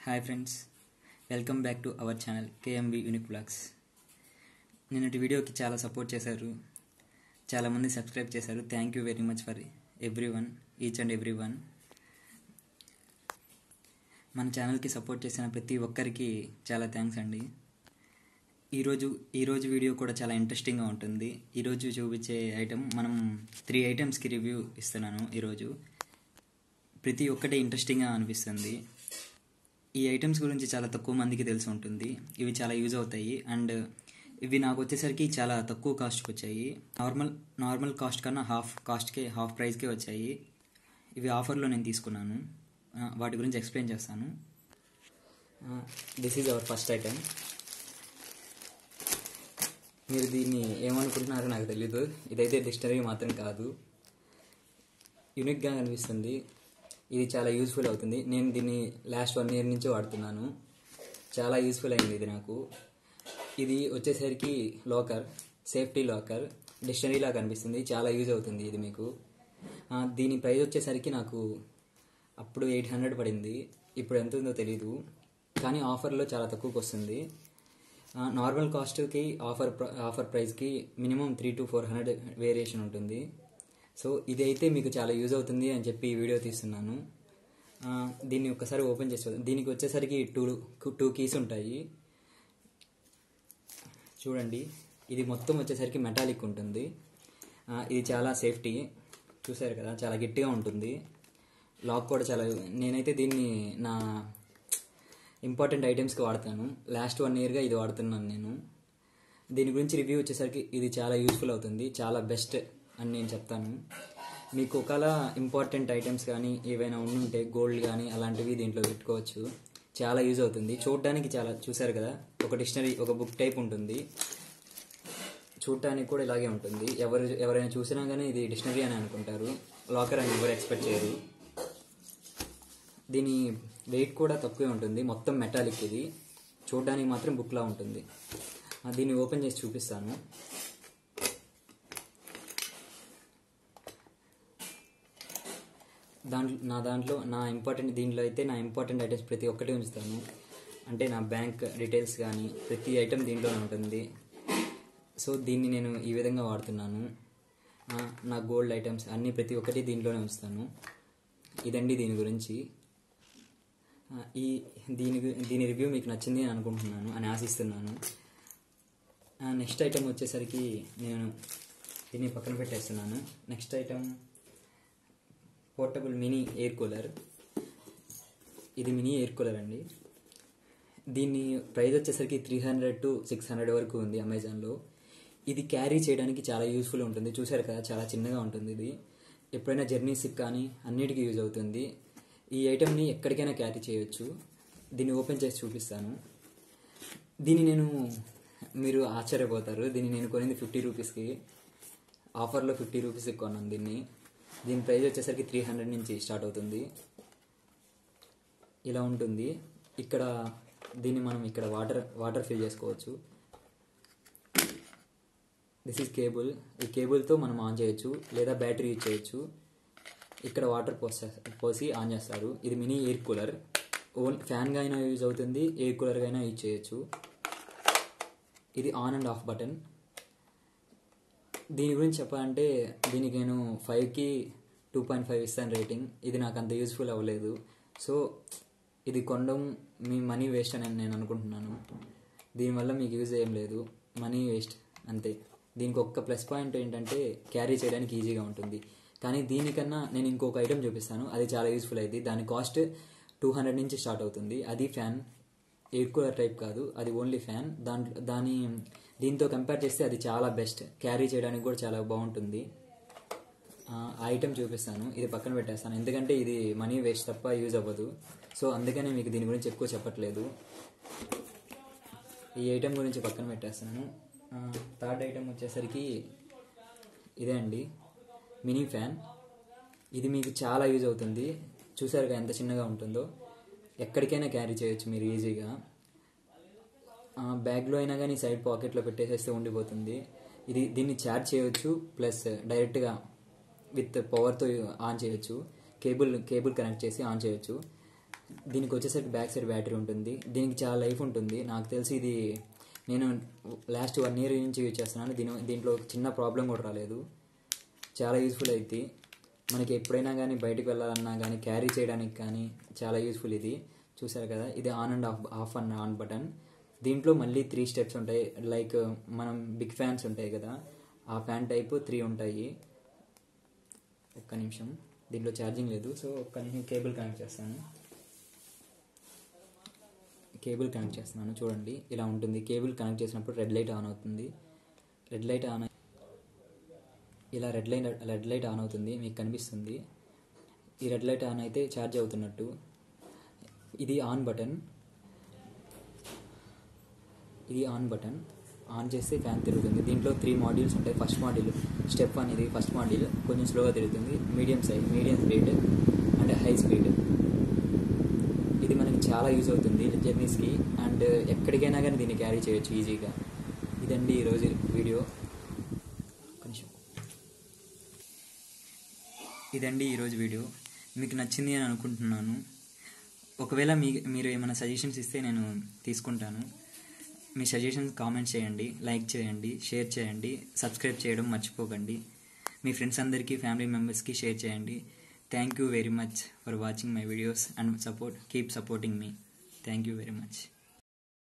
Hi friends welcome back to our channel KMB unique blogs నిన్నటి వీడియోకి చాలా support చేశారు చాలామంది సబ్స్క్రైబ్ చేశారు thank you very much for everyone each and every one మన ఛానల్కి సపోర్ట్ చేసిన ప్రతి ఒక్కరికి చాలా థ్యాంక్స్ అండి ఈరోజు ఈరోజు వీడియో కూడా చాలా ఇంట్రెస్టింగ్గా ఉంటుంది ఈరోజు చూపించే ఐటెం మనం త్రీ ఐటమ్స్కి రివ్యూ ఇస్తున్నాను ఈరోజు ప్రతి ఒక్కటి ఇంట్రెస్టింగ్గా అనిపిస్తుంది ఈ ఐటమ్స్ గురించి చాలా తక్కువ మందికి తెలిసి ఉంటుంది ఇవి చాలా యూజ్ అవుతాయి అండ్ ఇవి నాకు వచ్చేసరికి చాలా తక్కువ కాస్ట్కి వచ్చాయి నార్మల్ నార్మల్ కాస్ట్ కన్నా హాఫ్ కాస్ట్కే హాఫ్ ప్రైస్కే వచ్చాయి ఇవి ఆఫర్లో నేను తీసుకున్నాను ఆ, వాటి గురించి ఎక్స్ప్లెయిన్ చేస్తాను this is our first item మీరు దీన్ని ఏమనుకుంటున్నారో నాకు తెలీదు ఇదైతే డిక్షనరీ మాత్రం కాదు యూనిక్గా అనిపిస్తుంది ఇది చాలా యూస్ఫుల్ అవుతుంది నేను దీన్ని లాస్ట్ వన్ ఇయర్ నుంచి వాడుతున్నాను చాలా యూస్ఫుల్ అయింది ఇది నాకు ఇది వచ్చేసరికి లాకర్ సేఫ్టీ లాకర్ డిక్షనరీ లాగా కనిపిస్తుంది చాలా యూజ్ అవుతుంది ఇది మీకు ఆ, దీని ప్రైస్ వచ్చేసరికి నాకు అప్పుడు ఎయిట్ హండ్రెడ్ పడింది ఇప్పుడు ఎంత ఉందో తెలీదు కానీ ఆఫర్లో చాలా తక్కువకి వస్తుంది ఆ, నార్మల్ కాస్ట్కి ఆఫర్ ప్ర- ఆఫర్ ప్రైస్కి minimum three to four hundred variation ఉంటుంది సో ఇది అయితే మీకు చాలా యూజ్ అవుతుంది అని చెప్పి ఈ వీడియో తీస్తున్నాను ఆ, దీన్ని ఒకసారి ఓపెన్ చేసి చూద్దాం. దీనికి వచ్చేసరికి టూ టూ కీస్ ఉంటాయి చూడండి ఇది మొత్తం వచ్చేసరికి మెటాలిక్ ఉంటుంది ఆ, ఇది చాలా సేఫ్టీ చూసారు కదా చాలా గట్టిగా ఉంటుంది లాక్ కూడా చాలా నేనైతే దీన్ని నా ఇంపార్టెంట్ ఐటమ్స్కి వాడతాను లాస్ట్ వన్ ఇయర్గా ఇది వాడుతున్నాను నేను దీని గురించి రివ్యూ వచ్చేసరికి ఇది చాలా యూస్ఫుల్ అవుతుంది చాలా బెస్ట్ అని నేను చెప్తాను మీకు ఒకవేళ ఇంపార్టెంట్ ఐటమ్స్ కానీ ఏవైనా ఉండుంటే గోల్డ్ కానీ అలాంటివి దీంట్లో పెట్టుకోవచ్చు చాలా యూజ్ అవుతుంది చూడడానికి చాలా చూసారు కదా ఒక డిక్షనరీ ఒక బుక్ టైప్ ఉంటుంది చూడటానికి కూడా ఇలాగే ఉంటుంది ఎవరు ఎవరైనా చూసినా కానీ ఇది డిక్షనరీ అని అనుకుంటారు లాకర్ అని ఎవరు ఎక్స్పెక్ట్ చేయరు దీని వెయిట్ కూడా తక్కువే ఉంటుంది మొత్తం మెటాలిక్ ఇది చూడడానికి మాత్రం బుక్లా ఉంటుంది ఆ, దీన్ని ఓపెన్ చేసి చూపిస్తాను దాంట్లో నా దాంట్లో నా ఇంపార్టెంట్ దీంట్లో అయితే నా ఇంపార్టెంట్ ఐటమ్స్ ప్రతి ఒక్కటి ఉంచుతాను అంటే నా బ్యాంక్ డీటెయిల్స్ కానీ ప్రతి ఐటెం దీంట్లోనే ఉంటుంది సో దీన్ని నేను ఈ విధంగా వాడుతున్నాను ఆ, నా గోల్డ్ ఐటమ్స్ అన్నీ ప్రతి ఒక్కటి దీంట్లోనే ఉంచుతాను ఇదండి దీని గురించి ఆ, ఈ దీని గు- దీని రివ్యూ మీకు నచ్చింది అని అనుకుంటున్నాను అని ఆశిస్తున్నాను నెక్స్ట్ ఐటమ్ వచ్చేసరికి నేను దీన్ని పక్కన పెట్టేస్తున్నాను next item portable mini air cooler ఇది మినీ ఎయిర్ కూలర్ అండి దీని ప్రైస్ వచ్చేసరికి three hundred to six hundred వరకు ఉంది అమెజాన్లో ఇది క్యారీ చేయడానికి చాలా యూస్ఫుల్ ఉంటుంది చూసారు కదా చాలా చిన్నగా ఉంటుంది ఇది ఎప్పుడైనా జర్నీస్కి కానీ అన్నిటికీ యూజ్ అవుతుంది ఈ ఐటెంని ఎక్కడికైనా క్యారీ చేయొచ్చు దీన్ని ఓపెన్ చేసి చూపిస్తాను దీన్ని నేను మీరు ఆశ్చర్యపోతారు దీన్ని నేను కొనింది ఫిఫ్టీ రూపీస్కి ఆఫర్లో ఫిఫ్టీ రూపీస్కి కొన్నాను దీన్ని దీని ప్రైస్ వచ్చేసరికి త్రీ హండ్రెడ్ నుంచి స్టార్ట్ అవుతుంది ఇలా ఉంటుంది ఇక్కడ దీన్ని మనం ఇక్కడ వాటర్ వాటర్ ఫిల్ చేసుకోవచ్చు దిస్ ఈజ్ కేబుల్ ఈ కేబుల్తో మనం ఆన్ చేయొచ్చు లేదా బ్యాటరీ యూజ్ చేయొచ్చు ఇక్కడ వాటర్ పోసే పోసి ఆన్ చేస్తారు ఇది మినీ ఎయిర్ కూలర్ ఓన్ ఫ్యాన్గా అయినా యూజ్ అవుతుంది ఎయిర్ కూలర్గా అయినా యూజ్ చేయొచ్చు ఇది ఆన్ అండ్ ఆఫ్ బటన్ దీని గురించి చెప్పాలంటే దీనికి నేను ఫైవ్కి టూ పాయింట్ ఫైవ్ ఇస్తాను రేటింగ్ ఇది నాకు అంత యూస్ఫుల్ అవ్వలేదు సో ఇది కొనడం మీ మనీ వేస్ట్ అని నేను అనుకుంటున్నాను దీనివల్ల మీకు యూజ్ ఏం లేదు మనీ వేస్ట్ అంతే దీనికి ఒక్క ప్లస్ పాయింట్ ఏంటంటే క్యారీ చేయడానికి ఈజీగా ఉంటుంది కానీ దీనికన్నా నేను ఇంకొక ఐటెం చూపిస్తాను అది చాలా యూస్ఫుల్ అయింది దాని కాస్ట్ టూ హండ్రెడ్ నుంచి స్టార్ట్ అవుతుంది అది ఫ్యాన్ ఎయిర్ కూలర్ టైప్ కాదు అది ఓన్లీ ఫ్యాన్ దాంట్లో దాని దీంతో కంపేర్ చేస్తే అది చాలా బెస్ట్ క్యారీ చేయడానికి కూడా చాలా బాగుంటుంది ఆ ఐటెం చూపిస్తాను ఇది పక్కన పెట్టేస్తాను ఎందుకంటే ఇది మనీ వేస్ట్ తప్ప యూజ్ అవ్వదు సో అందుకనే మీకు దీని గురించి ఎక్కువ చెప్పట్లేదు ఈ ఐటెం గురించి పక్కన పెట్టేస్తాను థర్డ్ ఐటెం వచ్చేసరికి ఇదే అండి మినీ ఫ్యాన్ ఇది మీకు చాలా యూజ్ అవుతుంది చూసారుగా ఎంత చిన్నగా ఉంటుందో ఎక్కడికైనా క్యారీ చేయొచ్చు మీరు ఈజీగా ఆ, బ్యాగ్లో అయినా కానీ సైడ్ పాకెట్లో పెట్టేసేస్తే ఉండిపోతుంది ఇది దీన్ని ఛార్జ్ చేయొచ్చు ప్లస్ డైరెక్ట్గా విత్ పవర్తో ఆన్ చేయొచ్చు కేబుల్ కేబుల్ కనెక్ట్ చేసి ఆన్ చేయొచ్చు దీనికి వచ్చేసరికి బ్యాక్ సైడ్ బ్యాటరీ ఉంటుంది దీనికి చాలా లైఫ్ ఉంటుంది నాకు తెలిసి ఇది నేను లాస్ట్ వన్ ఇయర్ నుంచి యూజ్ చేస్తున్నాను దీని దీంట్లో చిన్న ప్రాబ్లం కూడా రాలేదు చాలా యూస్ఫుల్ అవుతుంది మనకి ఎప్పుడైనా కానీ బయటకు వెళ్ళాలన్నా కానీ క్యారీ చేయడానికి కానీ చాలా యూస్ఫుల్ ఇది చూసారు కదా ఇది on and off off and on button దీంట్లో మళ్ళీ త్రీ స్టెప్స్ ఉంటాయి లైక్ మనం బిగ్ ఫ్యాన్స్ ఉంటాయి కదా ఆ ఫ్యాన్ టైప్ త్రీ ఉంటాయి ఒక్క నిమిషం దీంట్లో ఛార్జింగ్ లేదు సో ఒక్క నిమిషం కేబుల్ కనెక్ట్ చేస్తాను కేబుల్ కనెక్ట్ చేస్తున్నాను చూడండి ఇలా ఉంటుంది కేబుల్ కనెక్ట్ చేసినప్పుడు రెడ్ లైట్ ఆన్ అవుతుంది రెడ్ లైట్ ఆన్ ఇలా red light red light on అవుతుంది మీకు కనిపిస్తుంది ఈ రెడ్ లైట్ ఆన్ అయితే ఛార్జ్ అవుతున్నట్టు ఇది ఆన్ బటన్ ఇది ఆన్ బటన్ ఆన్ చేస్తే ఫ్యాన్ తిరుగుతుంది దీంట్లో త్రీ మాడ్యూల్స్ ఉంటాయి ఫస్ట్ మాడ్యూల్ స్టెప్ వన్ ఇది ఫస్ట్ మాడ్యూల్ కొంచెం స్లోగా తిరుగుతుంది medium size medium speed and high speed ఇది మనకి చాలా యూజ్ అవుతుంది జర్నీస్కి అండ్ ఎక్కడికైనా కానీ దీన్ని క్యారీ చేయొచ్చు ఈజీగా ఇదండి ఈరోజు వీడియో కొంచెం ఇదండి ఈరోజు వీడియో మీకు నచ్చింది అని అనుకుంటున్నాను ఒకవేళ మీ మీరు ఏమైనా సజెషన్స్ ఇస్తే నేను తీసుకుంటాను మీ సజెషన్స్ కామెంట్ చేయండి లైక్ చేయండి షేర్ చేయండి సబ్స్క్రైబ్ చేయడం మర్చిపోకండి మీ ఫ్రెండ్స్ అందరికీ ఫ్యామిలీ మెంబర్స్కి షేర్ చేయండి thank you very much for watching my videos and support keep supporting మీ థ్యాంక్ యూ వెరీ మచ్